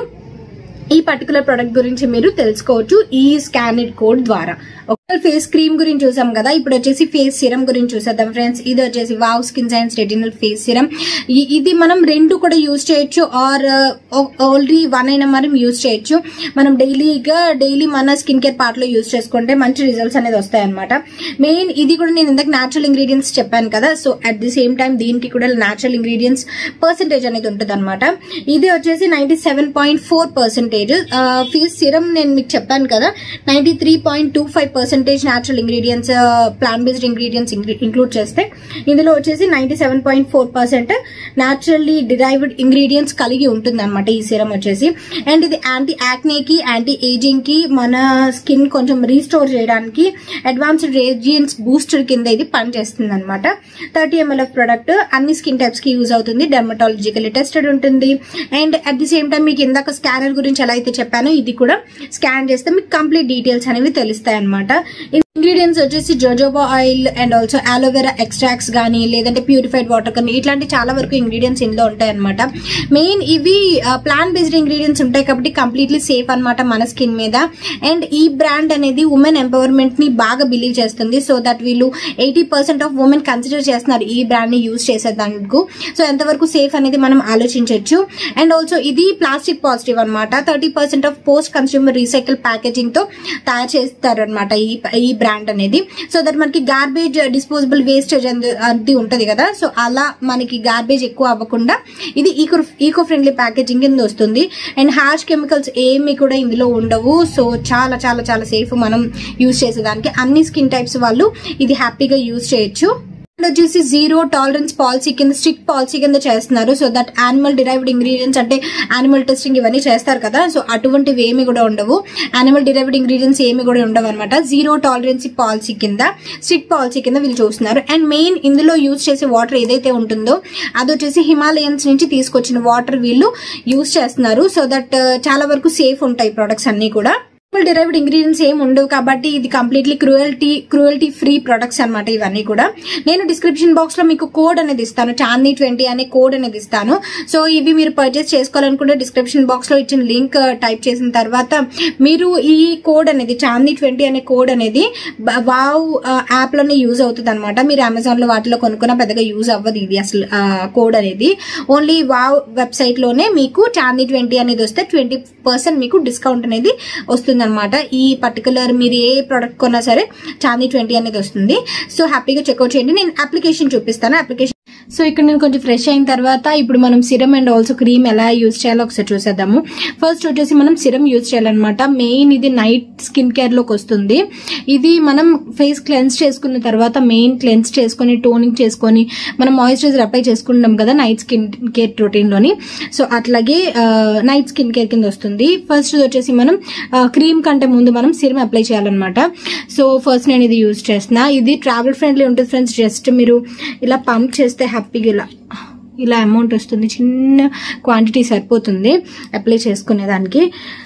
ఈ పర్టికులర్ ప్రొడక్ట్ గురించి మీరు తెలుసుకోవచ్చు ఈ స్కానర్ కోడ్ ద్వారా ఒక ఫేస్ క్రీమ్ గురించి చూసాం కదా ఇప్పుడు వచ్చేసి ఫేస్ సిరం గురించి చూసేద్దాం ఫ్రెండ్స్ ఇది వచ్చేసి wow skin science retinal face serum ఇది మనం రెండు కూడా యూజ్ చేయొచ్చు ఆర్ ఓన్లీ వన్ అయినా మనం యూజ్ చేయొచ్చు మనం డైలీగా డైలీ మన స్కిన్ కేర్ పార్ట్ లో యూజ్ చేసుకుంటే మంచి రిజల్ట్స్ అనేది వస్తాయి అనమాట మెయిన్ ఇది కూడా నేను ఇందాక న్యాచురల్ ఇంగ్రీడియంట్స్ చెప్పాను కదా so at the same time దీనికి కూడా న్యాచురల్ ఇంగ్రీడియంట్స్ పర్సెంటేజ్ అనేది ఉంటుంది అనమాట ఇది వచ్చేసి ninety seven point four percentage face serum నేను మీకు చెప్పాను కదా ninety three point two five percentage natural ingredients plant based ingredients include చేస్తే ఇందులో వచ్చేసి ninety seven point four percent naturally derived ingredients కలిగి ఉంటుంది అనమాట ఈ సిరం వచ్చేసి అండ్ ఇది యాంటీ యాక్నేకి యాంటీ ఏజింగ్ కి మన స్కిన్ కొంచెం రీస్టోర్ చేయడానికి అడ్వాన్స్డ్ రేజియన్స్ బూస్టర్ కింద ఇది పనిచేస్తుంది అనమాట థర్టీ ఎంఎల్ ఆఫ్ ప్రొడక్ట్ అన్ని స్కిన్ టైప్స్ కి యూజ్ అవుతుంది డెర్మటాలజికల్ టెస్టెడ్ ఉంటుంది and at the same time మీకు ఇందాక స్కానర్ గురించి ఎలా అయితే చెప్పానో ఇది కూడా స్కాన్ చేస్తే మీకు కంప్లీట్ డీటెయిల్స్ అనేవి తెలుస్తాయి అనమాట ఇంగ్రీడియంట్స్ వచ్చేసి jojoba oil and also aloe vera extracts కానీ లేదంటే ప్యూరిఫైడ్ వాటర్ కానీ ఇట్లాంటి చాలా వరకు ఇంగ్రీడియంట్స్ ఇందులో ఉంటాయి అనమాట మెయిన్ ఇవి ప్లాన్ బేస్డ్ ఇంగ్రీడియంట్స్ ఉంటాయి కాబట్టి కంప్లీట్లీ సేఫ్ అన్నమాట మన స్కిన్ మీద అండ్ ఈ బ్రాండ్ అనేది ఉమెన్ ఎంపవర్మెంట్ ని బాగా బిలీవ్ చేస్తుంది సో దట్ వీళ్ళు eighty percent of women consider చేస్తున్నారు ఈ బ్రాండ్ ని యూజ్ చేసేదానికి సో ఎంతవరకు సేఫ్ అనేది మనం ఆలోచించవచ్చు అండ్ ఆల్సో ఇది ప్లాస్టిక్ పాజిటివ్ అనమాట thirty percent of post consumer recycle packaging తో తయారు చేస్తారు అనమాట ఈ ఈ బ్రాండ్ అనేది సో దట్ మనకి గార్బేజ్ డిస్పోజబుల్ వేస్టేజ్ అది ఉంటది కదా సో అలా మనకి గార్బేజ్ ఎక్కువ అవ్వకుండా ఇది ఈకో ఈకో ఫ్రెండ్లీ ప్యాకేజింగ్ కింద వస్తుంది అండ్ హార్ష్ కెమికల్స్ ఏమి కూడా ఇందులో ఉండవు సో చాలా చాలా చాలా సేఫ్ మనం యూజ్ చేసేదానికి అన్ని స్కిన్ టైప్స్ వాళ్ళు ఇది హ్యాపీగా యూజ్ చేయొచ్చు అండ్ వచ్చేసి జీరో టాలరెన్స్ పాలసీ కింద స్ట్రిక్ట్ పాలసీ కింద చేస్తున్నారు so that animal derived ingredients అంటే యానిమల్ టెస్టింగ్ ఇవన్నీ చేస్తారు కదా సో అటువంటివి ఏమి కూడా ఉండవు యానిమల్ డిరైవ్డ్ ఇంగ్రీడియంట్స్ ఏమి కూడా ఉండవు అనమాట జీరో టాలరెన్సీ పాలసీ కింద స్ట్రిక్ట్ పాలసీ కింద వీళ్ళు చూస్తున్నారు అండ్ మెయిన్ ఇందులో యూజ్ చేసే వాటర్ ఏదైతే ఉంటుందో అది వచ్చేసి హిమాలయన్స్ నుంచి తీసుకొచ్చిన వాటర్ వీళ్ళు యూజ్ చేస్తున్నారు సో దట్ చాలా వరకు సేఫ్ ఉంటాయి ప్రొడక్ట్స్ అన్ని కూడా డిరైవ్డ్ ఇంగ్రీడియంట్స్ ఏమి ఉండవు కాబట్టి ఇది completely cruelty cruelty free products అనమాట ఇవన్నీ కూడా నేను డిస్క్రిప్షన్ బాక్స్ లో మీకు కోడ్ అనేది ఇస్తాను చాందీ ట్వంటీ అనే కోడ్ అనేది ఇస్తాను సో ఇవి మీరు పర్చేస్ చేసుకోవాలనుకుంటే డిస్క్రిప్షన్ బాక్స్ లో ఇచ్చిన లింక్ టైప్ చేసిన తర్వాత మీరు ఈ కోడ్ అనేది చాందీ ట్వంటీ అనే కోడ్ అనేది బ- వావ్ యాప్ లోనే యూజ్ అవుతుంది అనమాట మీరు అమెజాన్ లో వాటిలో కొనుక్కున్న పెద్దగా యూజ్ అవ్వదు ఇది అసలు కోడ్ అనేది ఓన్లీ వావ్ వెబ్సైట్ లోనే మీకు చాందీ ట్వంటీ అనేది వస్తే ట్వంటీ పర్సెంట్ మీకు డిస్కౌంట్ అనేది వస్తుంది అనమాట ఈ పర్టికులర్ మీరు ఏ ప్రోడక్ట్ కొన్నా సరే చాందీ ట్వంటీ అనేది వస్తుంది సో హ్యాపీగా చెక్అవుట్ చేయండి నేను అప్లికేషన్ చూపిస్తాను అప్లికేషన్ సో ఇక్కడ నేను కొంచెం ఫ్రెష్ అయిన తర్వాత ఇప్పుడు మనం సిరం అండ్ ఆల్సో క్రీమ్ ఎలా యూజ్ చేయాలో ఒకసారి చూసేద్దాము ఫస్ట్ వచ్చేసి మనం సిరం యూజ్ చేయాలన్నమాట మెయిన్ ఇది నైట్ స్కిన్ కేర్ లోకి వస్తుంది ఇది మనం ఫేస్ క్లెన్స్ చేసుకున్న తర్వాత మెయిన్ క్లెన్స్ చేసుకొని టోనింగ్ చేసుకొని మనం మాయిశ్చరైజర్ అప్లై చేసుకుంటాం కదా నైట్ స్కిన్ కేర్ రొటీన్ లోని సో అట్లాగే నైట్ స్కిన్ కేర్ కింద వస్తుంది ఫస్ట్ వచ్చేసి మనం క్రీమ్ కంటే ముందు మనం సిరం అప్లై చేయాలన్నమాట సో ఫస్ట్ నేను ఇది యూజ్ చేస్తున్నా ఇది ట్రావెల్ ఫ్రెండ్లీ ఉంటుంది ఫ్రెండ్స్ జస్ట్ మీరు ఇలా పంప్ చేస్తే హ్యాపీగా ఇలా ఇలా అమౌంట్ వస్తుంది చిన్న క్వాంటిటీ సరిపోతుంది అప్లై చేసుకునేదానికి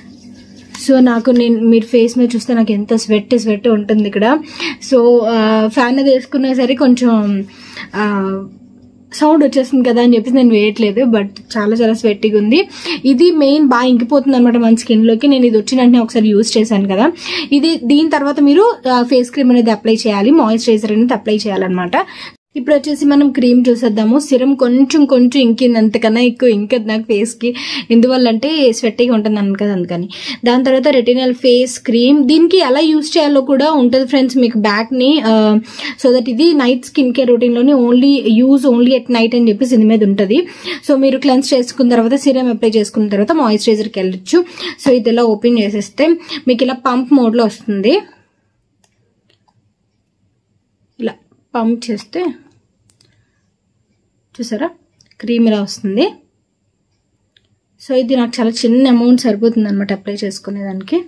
సో నాకు నేను మీరు ఫేస్ మీద చూస్తే నాకు ఎంత స్వెట్ స్వెట్ ఉంటుంది ఇక్కడ సో ఫ్యాన్ అది వేసుకున్నా సరే కొంచెం సౌండ్ వచ్చేస్తుంది కదా అని చెప్పేసి నేను వేయట్లేదు బట్ చాలా చాలా స్వెట్టిగా ఉంది ఇది మెయిన్ బాగా ఇంకిపోతుంది అనమాట మన స్కిన్ లోకి నేను ఇది వచ్చిన వెంటనే ఒకసారి యూజ్ చేశాను కదా ఇది దీని తర్వాత మీరు ఫేస్ క్రీమ్ అనేది అప్లై చేయాలి మాయిశ్చరైజర్ అనేది అప్లై చేయాలన్నమాట ఇప్పుడు వచ్చేసి మనం క్రీమ్ చూసేద్దాము సిరం కొంచెం కొంచెం ఇంకింది అంతకన్నా ఎక్కువ ఇంకది నాకు ఫేస్ కి ఎందువల్ల అంటే స్వెట్టిగా ఉంటుంది అన్న కదా అందుకని దాని తర్వాత రెటినల్ ఫేస్ క్రీమ్ దీనికి ఎలా యూస్ చేయాలో కూడా ఉంటుంది ఫ్రెండ్స్ మీకు బ్యాక్ ని సో దట్ ఇది నైట్ స్కిన్ కేర్ రొటీన్ లోని only use only at night అని చెప్పేసి దీని మీద ఉంటుంది సో మీరు క్లెన్స్ చేసుకున్న తర్వాత సిరం అప్లై చేసుకున్న తర్వాత మాయిశ్చరైజర్కి వెళ్ళొచ్చు సో ఇది ఇలా ఓపెన్ చేసేస్తే మీకు ఇలా పంప్ మోడ్ లో వస్తుంది ఇలా పంప్ చేస్తే చూసారా క్రీమ్ ఇలా వస్తుంది సో ఇది నాకు చాలా చిన్న అమౌంట్ సరిపోతుంది అనమాట అప్లై చేసుకునేదానికి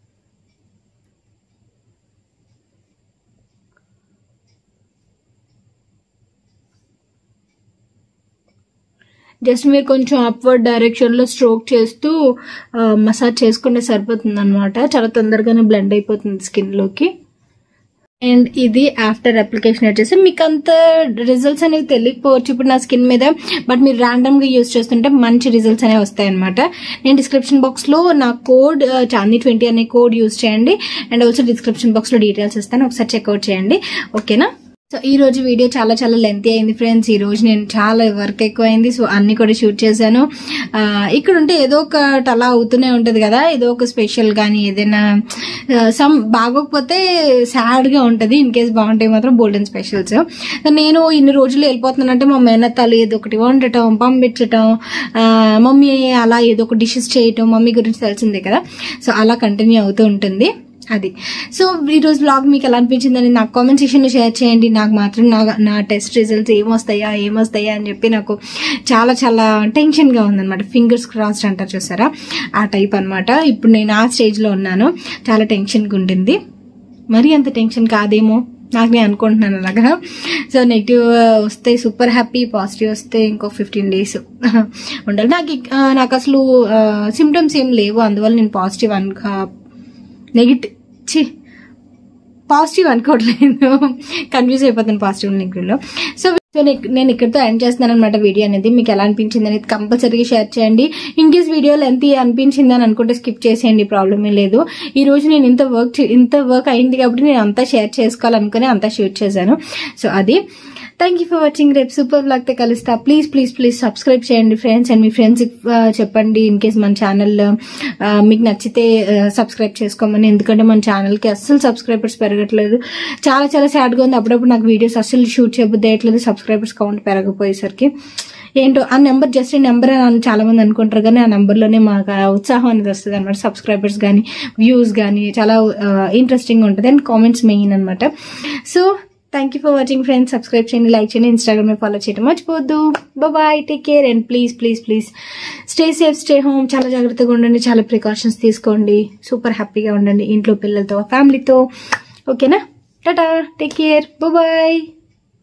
జస్ట్ మీరు కొంచెం అప్వర్డ్ డైరెక్షన్లో స్ట్రోక్ చేస్తూ మసాజ్ చేసుకుంటే సరిపోతుంది అనమాట చాలా తొందరగానే బ్లెండ్ అయిపోతుంది స్కిన్లోకి అండ్ ఇది ఆఫ్టర్ అప్లికేషన్ వచ్చేసి మీకు అంత రిజల్ట్స్ అనేవి తెలియకపోవచ్చు ఇప్పుడు నా స్కిన్ మీద బట్ మీరు ర్యాండమ్ గా యూస్ చేస్తుంటే మంచి రిజల్ట్స్ అనేవి వస్తాయి అనమాట నేను డిస్క్రిప్షన్ బాక్స్ లో నా కోడ్ చాందీ ట్వంటీ అనే కోడ్ యూస్ చేయండి అండ్ ఆల్సో డిస్క్రిప్షన్ బాక్స్ లో డీటెయిల్స్ ఇస్తాను ఒకసారి చెక్అవుట్ చేయండి ఓకేనా సో ఈ రోజు వీడియో చాలా చాలా లెంతీ అయింది ఫ్రెండ్స్ ఈ రోజు నేను చాలా వర్క్ ఎక్కువ అయింది సో అన్ని కూడా షూట్ చేశాను ఆ, ఇక్కడ ఉంటే ఏదో ఒకటి అలా అవుతూనే ఉంటది కదా ఏదో ఒక స్పెషల్ కానీ ఏదైనా సమ్ బాగోకపోతే సాడ్ గా ఉంటది ఇన్ కేస్ బాగుంటే మాత్రం బోల్డెన్ స్పెషల్స్ నేను ఇన్ని రోజులు వెళ్ళిపోతున్నానంటే మా మేనత్తాలు ఏదో ఒకటి వండటం పంపించటం ఆ, మమ్మీ అలా ఏదో ఒక డిషెస్ చేయటం మమ్మీ గురించి తెలిసిందే కదా సో అలా కంటిన్యూ అవుతూ ఉంటుంది అది సో ఈ రోజు బ్లాగ్ మీకు ఎలా అనిపించిందని నాకు కామెంట్ సెక్షన్ లో షేర్ చేయండి నాకు మాత్రం నా నా టెస్ట్ రిజల్ట్స్ ఏమొస్తాయా ఏమొస్తాయా అని చెప్పి నాకు చాలా చాలా టెన్షన్ గా ఉందన్నమాట ఫింగర్స్ క్రాస్డ్ అంటారు చూసారా ఆ టైప్ అన్నమాట ఇప్పుడు నేను ఆ స్టేజ్ లో ఉన్నాను చాలా టెన్షన్ గా ఉంటుంది మరీ అంత టెన్షన్ కాదేమో నాకు నేను అనుకుంటున్నాను అలాగా సో నెగిటివ్ వస్తే సూపర్ హ్యాపీ పాజిటివ్ వస్తే ఇంకో ఫిఫ్టీన్ డేస్ ఉండాలి నాకు ఇక్- ఆ, నాకు అసలు సిమ్టమ్స్ ఏం లేవు అందువల్ల నేను పాజిటివ్ అన్ నెగిటివ్ చి పాజిటివ్ అనుకోవట్లేదు కన్ఫ్యూజ్ అయిపోతాను పాజిటివ్ నెగిటివ్ లో సో సో నే- నేను ఇక్కడితో ఎండ్ చేస్తున్నాను అనమాట వీడియో అనేది మీకు ఎలా అనిపించింది అనేది కంపల్సరీగా షేర్ చేయండి ఇన్ కేస్ వీడియోలో ఎంత అనిపించింది అని అనుకుంటే స్కిప్ చేసేయండి ప్రాబ్లమ్ ఏం లేదు ఈ రోజు నేను ఇంత వర్క్ ఇంత వర్క్ అయింది కాబట్టి నేను అంతా షేర్ చేసుకోవాలనుకుని అంతా షూట్ చేశాను సో అది థ్యాంక్ యూ ఫర్ వాచింగ్ రేపు సూపర్ బ్లాగ్ తో కలుస్తా ప్లీజ్ ప్లీజ్ ప్లీజ్ సబ్స్క్రైబ్ చేయండి ఫ్రెండ్స్ అండ్ మీ ఫ్రెండ్స్ చెప్పండి ఇన్ కేస్ మన ఛానల్ మీకు నచ్చితే సబ్స్క్రైబ్ చేసుకోమని ఎందుకంటే మన ఛానల్ కి అస్సలు సబ్స్క్రైబర్స్ పెరగట్లేదు చాలా చాలా సాడ్ గా ఉంది అప్పుడప్పుడు నాకు వీడియోస్ అస్సలు షూట్ చేయబుద్దేయట్లేదు సబ్స్క్రైబర్స్ కౌంట్ పెరగపోయేసరికి ఏంటో ఆ నెంబర్ జస్ట్ నెంబర్ అని చాలా మంది అనుకుంటారు కానీ ఆ నెంబర్ లోనే మాకు ఆ ఉత్సాహం అనేది వస్తుంది అనమాట సబ్స్క్రైబర్స్ కానీ వ్యూస్ కానీ చాలా ఇంట్రెస్టింగ్ ఉంటుంది అండ్ కామెంట్స్ మెయిన్ అనమాట so thank you for watching friends subscribe చేయండి లైక్ చేయండి ఇన్స్టాగ్రామ్ లో ఫాలో చేయడం మర్చిపోవద్దు bye take care and please please please stay safe stay home చాలా జాగ్రత్తగా ఉండండి చాలా ప్రికాషన్స్ తీసుకోండి సూపర్ హ్యాపీగా ఉండండి ఇంట్లో పిల్లలతో ఫ్యామిలీతో ఓకేనా టాటా టేక్ కేర్ బాయ్